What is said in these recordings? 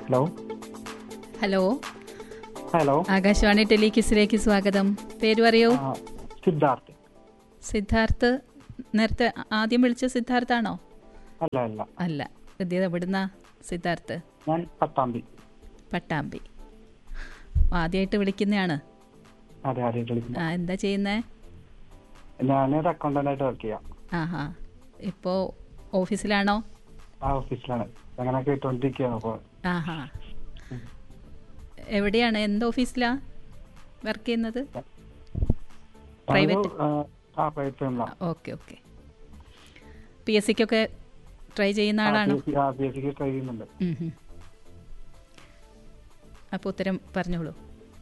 Hello hello hello Akashvani ടെലിക്യൂസിലേക്ക് സ്വാഗതം പേര് പറയൂ ആ, സിദ്ധാർത്ഥ് സിദ്ധാർത്ഥ് നേരത്തെ ആദ്യം വിളിച്ച സിദ്ധാർത്ഥാണോ അല്ല അല്ല അല്ല ഇത് എവിടുന്ന സിദ്ധാർത്ഥ് ഞാൻ പട്ടാമ്പി പട്ടാമ്പി ആദ്യമായിട്ട് വിളിക്കുന്നതാണ് അതെ അതെ വിളിക്കുന്നു ആ എന്താ ചെയ്യുന്നേ ഞാനൊരു അക്കൗണ്ടന്റ് ആയിട്ട് വർക്ക് ചെയ്യാം ആഹാ ഇപ്പോൾ ഓഫീസിലാണോ ആ ഓഫീസിലാണ് അങ്ങനെ കേട്ടോണ്ടിരിക്കുകയാണ് അപ്പോൾ ആഹാ എവിടെയാണ് എന്ത് ഓഫീസിലാ വർക്ക് ചെയ്യുന്നത് Private? ആ പ്രൈവറ്റ് ഫേമിലാണ് ഓക്കെ ഓക്കെ പി എസ് സിക്കൊക്കെ ട്രൈ ചെയ്യുന്ന ആളാണോ ആ പി എസ് സിക്ക് ട്രൈ ചെയ്യുന്നുണ്ട് അപ്പോൾ ഉത്തരം പറഞ്ഞോളൂ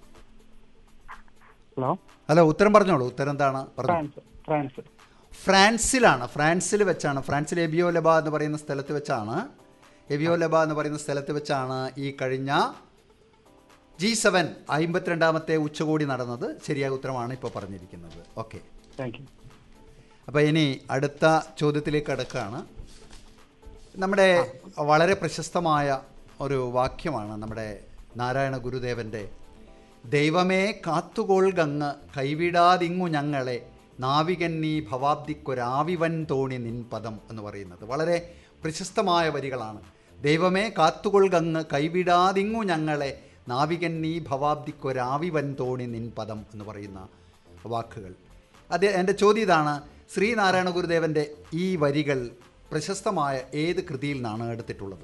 ഹലോ ഹലോ ഉത്തരം പറഞ്ഞോളൂ ഉത്തരം എന്താണ് പറഞ്ഞു ഫ്രാൻസ് ഫ്രാൻസ് ഫ്രാൻസിലാണ് ഫ്രാൻസിൽ വെച്ചാണ് ഫ്രാൻസിൽ എബിയോ ലബ എന്ന് പറയുന്ന സ്ഥലത്ത് വെച്ചാണ് എബിയോ ലബ എന്ന് പറയുന്ന സ്ഥലത്ത് വെച്ചാണ് ഈ കഴിഞ്ഞ ജി സെവൻ അമ്പത്തിരണ്ടാമത്തെ ഉച്ചകോടി നടന്നത് ശരിയായ ഉത്തരമാണ് ഇപ്പോൾ പറഞ്ഞിരിക്കുന്നത് ഓക്കെ താങ്ക് യു അപ്പോൾ ഇനി അടുത്ത ചോദ്യത്തിലേക്ക് കടക്കുകയാണ് നമ്മുടെ വളരെ പ്രശസ്തമായ ഒരു വാക്യമാണ് നമ്മുടെ നാരായണ ഗുരുദേവൻ്റെ ദൈവമേ കാത്തുകൊൾഗങ്ങ് കൈവിടാതിങ്ങു ഞങ്ങളെ നാവികൻ നീ ഭവാബ്ദിക്കൊരാവിവൻ തോണി നിൻ പദം എന്ന് പറയുന്നത് വളരെ പ്രശസ്തമായ വരികളാണ് ദൈവമേ കാത്തുകൊൾഗങ്ങ് കൈവിടാതിങ്ങു ഞങ്ങളെ നാവികൻ നീ ഭവാബ്ദിക്കൊരാവിവൻ തോണി നിൻ പദം എന്ന് പറയുന്ന വാക്കുകൾ അത് എൻ്റെ ചോദ്യം ഇതാണ് ശ്രീനാരായണ ഗുരുദേവൻ്റെ ഈ വരികൾ പ്രശസ്തമായ ഏത് കൃതിയിൽ നിന്നാണ് എടുത്തിട്ടുള്ളത്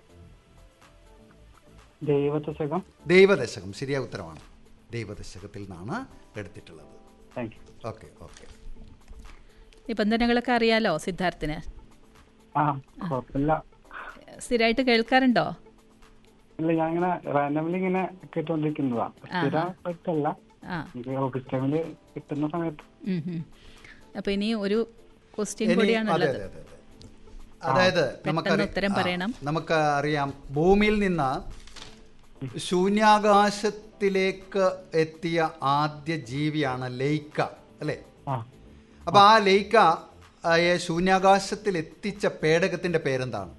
ദൈവദശകം ദൈവദശകം ശരിയായ ഉത്തരമാണ് ദൈവദശകത്തിൽ നിന്നാണ് എടുത്തിട്ടുള്ളത് താങ്ക് യു ഓക്കെ ഓക്കെ നിബന്ധനകളൊക്കെ അറിയാലോ സിദ്ധാർത്ഥിന് ആ കുഴപ്പമില്ല സ്ഥിരമായിട്ട് കേൾക്കാറുണ്ടോ ഇല്ല ഞാൻ ഇങ്ങനെ റാൻഡംലി ഇങ്ങനെ കേട്ടോണ്ടിരിക്കുന്നതാ സ്ഥിരമായിട്ടല്ല ആ എനിക്ക് ഓഫീസ് ടൈമില് കിട്ടുന്ന സമയത്ത് ഉം, ഉം. അപ്പോൾ ഇനി ഒരു ക്വസ്റ്റ്യൻ ഇനി- അതെ, കൂടിയാണുള്ളത് അതെ, അതെ, അതെ. അതായത് നമുക്കറിയാം ഉത്തരം പറയണം. നമുക്ക് അറിയാം ഭൂമിയിൽ നിന്ന് ശൂന്യാകാശത്തിലേക്ക് എത്തിയ ആദ്യ ജീവിയാണ് ലൈക്ക അല്ലേ ആ അപ്പൊ ആ ലൈക്ക ആയ ശൂന്യാകാശത്തിൽ എത്തിച്ച പേടകത്തിന്റെ പേരെന്താണ്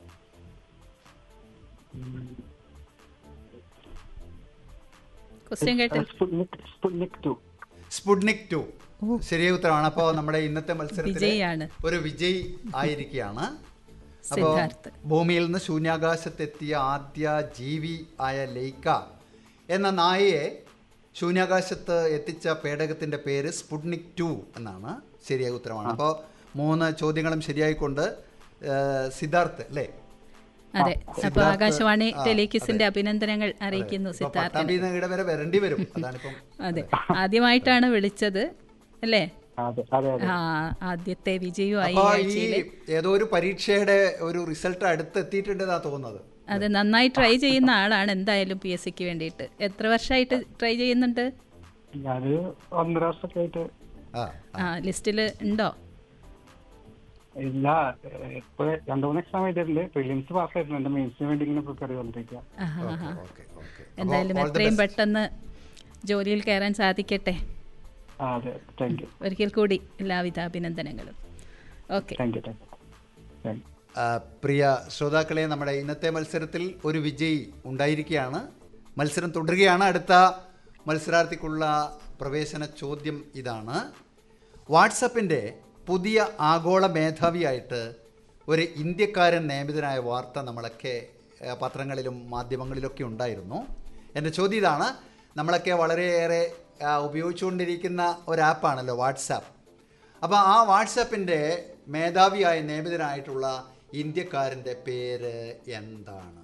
ക്വസ്റ്റ്യൻ കേട്ട് Sputnik Sputnik two Sputnik two ശരിയായ ഉത്തരമാണ് അപ്പോൾ നമ്മുടെ ഇന്നത്തെ മത്സരത്തിൽ വിജയിയാണ്. ഒരു വിജയി ആയിരിക്കുകയാണ് അപ്പോൾ സിദ്ധാർത്ഥ്. ഭൂമിയിൽ നിന്ന് ശൂന്യാകാശത്തെത്തിയ ആദ്യ ജീവി ആയ ലൈക്ക എന്ന നായയെ ശൂന്യാകാശത്ത് എത്തിച്ച പേടകത്തിന്റെ പേര് സ്പുട്നിക് ടു എന്നാണ് ശരിയായ ഉത്തരമാണ് അപ്പോൾ മൂന്ന് ചോദ്യങ്ങളും ശരിയായിക്കൊണ്ട് ആ, സിദ്ധാർത്ഥ് അല്ലേ അതെ അപ്പോൾ സിദ്ധാർത്ഥ്, ആകാശവാണി ആ, ടെലിക്യൂസിന്റെ അഭിനന്ദനങ്ങൾ അറിയിക്കുന്നു ഇപ്പൊ സിദ്ധാർത്ഥിന് പട്ടാമ്പിയിൽ നിന്ന് ഇവിടെ വരെ വരേണ്ടി വരും അതാണിപ്പം അതെ ആദ്യമായിട്ടാണ് വിളിച്ചത് അല്ലേ അതെ അതെ അതെ ആ ആദ്യത്തെ വിജയമായി അപ്പൊ ഈ ആഴ്ചയിൽ ഏതോ ഒരു പരീക്ഷയുടെ ഒരു റിസൾട്ട് അടുത്തെത്തിയിട്ടുണ്ടെന്നാ തോന്നുന്നത് അത് നന്നായി ട്രൈ ചെയ്യുന്ന ആളാണ് എന്തായാലും പി എസ് സിക്ക് വേണ്ടിയിട്ട് എത്ര വർഷമായിട്ട് ട്രൈ ചെയ്യുന്നുണ്ട് ഞാനൊരു ഒന്നര വർഷമൊക്കെ ആയിട്ട് ആ ആ ലിസ്റ്റിൽ ഉണ്ടോ ഇല്ല ഇപ്പൊ രണ്ടു മൂന്ന് എക്സാം എഴുതിയിട്ടുണ്ട് പ്രിലിംസ് പാസ് ആയിട്ടുണ്ട് എന്റെ മെയിൻസിന് വേണ്ടി ഇങ്ങനെ പ്രിപ്പയർ ചെയ്തോണ്ടിരിക്കുക ആഹാ, ആഹാ. ഓക്കെ ഓക്കെ എന്തായാലും എത്രയും പെട്ടെന്ന് ജോലിയിൽ കയറാൻ സാധിക്കട്ടെ ആ അതെ താങ്ക് യു ഒരിക്കൽ കൂടി എല്ലാവിധ അഭിനന്ദനങ്ങളും okay thank you thank you thank you ആ, പ്രിയ ശ്രോതാക്കളെ നമ്മുടെ ഇന്നത്തെ മത്സരത്തിൽ ഒരു വിജയി ഉണ്ടായിരിക്കുകയാണ് മത്സരം തുടരുകയാണ് അടുത്ത മത്സരാർത്ഥിക്കുള്ള പ്രവേശന ചോദ്യം ഇതാണ് വാട്സപ്പിൻ്റെ പുതിയ ആഗോള മേധാവിയായിട്ട് ഒരു ഇന്ത്യക്കാരൻ നിയമിതനായ വാർത്ത നമ്മളൊക്കെ ആ, പത്രങ്ങളിലും മാധ്യമങ്ങളിലൊക്കെ ഉണ്ടായിരുന്നു എൻ്റെ ചോദ്യം ഇതാണ് നമ്മളൊക്കെ വളരെയേറെ ആ, ഉപയോഗിച്ചുകൊണ്ടിരിക്കുന്ന ഒരു ആപ്പാണല്ലോ വാട്സാപ്പ് അപ്പോൾ ആ വാട്സാപ്പിൻ്റെ മേധാവിയായി നിയമിതനായിട്ടുള്ള ഇന്ത്യക്കാരൻ്റെ പേര് എന്താണ്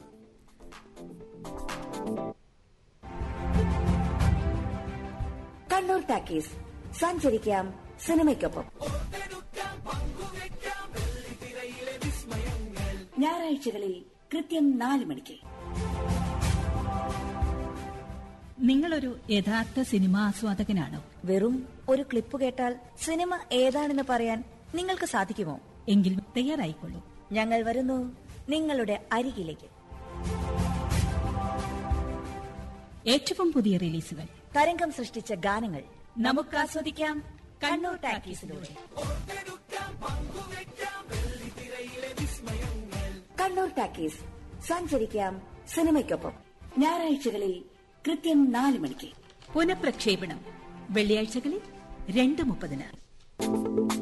കണ്ണൂർ ടാക്കീസ് സഞ്ചരിക്കാം സിനിമയ്ക്കൊപ്പം ഞായറാഴ്ചകളിൽ കൃത്യം നാല് മണിക്ക് നിങ്ങളൊരു യഥാർത്ഥ സിനിമാ ആസ്വാദകനാണോ വെറും ഒരു ക്ലിപ്പ് കേട്ടാൽ സിനിമ ഏതാണെന്ന് പറയാൻ നിങ്ങൾക്ക് സാധിക്കുമോ എങ്കിൽ തയ്യാറായിക്കൊള്ളൂ ഞങ്ങൾ വരുന്നു നിങ്ങളുടെ അരികിലേക്ക് ഏറ്റവും പുതിയ റിലീസുകൾ തരംഗം സൃഷ്ടിച്ച ഗാനങ്ങൾ നമുക്ക് ആസ്വദിക്കാം കണ്ണൂർ ടാക്കീസിലൂടെ കണ്ണൂർ ടാക്കീസ് സഞ്ചരിക്കാം സിനിമയ്ക്കൊപ്പം ഞായറാഴ്ചകളിൽ കൃത്യം നാല് മണിക്ക് പുനഃപ്രക്ഷേപണം വെള്ളിയാഴ്ചകളിൽ രണ്ട് മുപ്പതിന്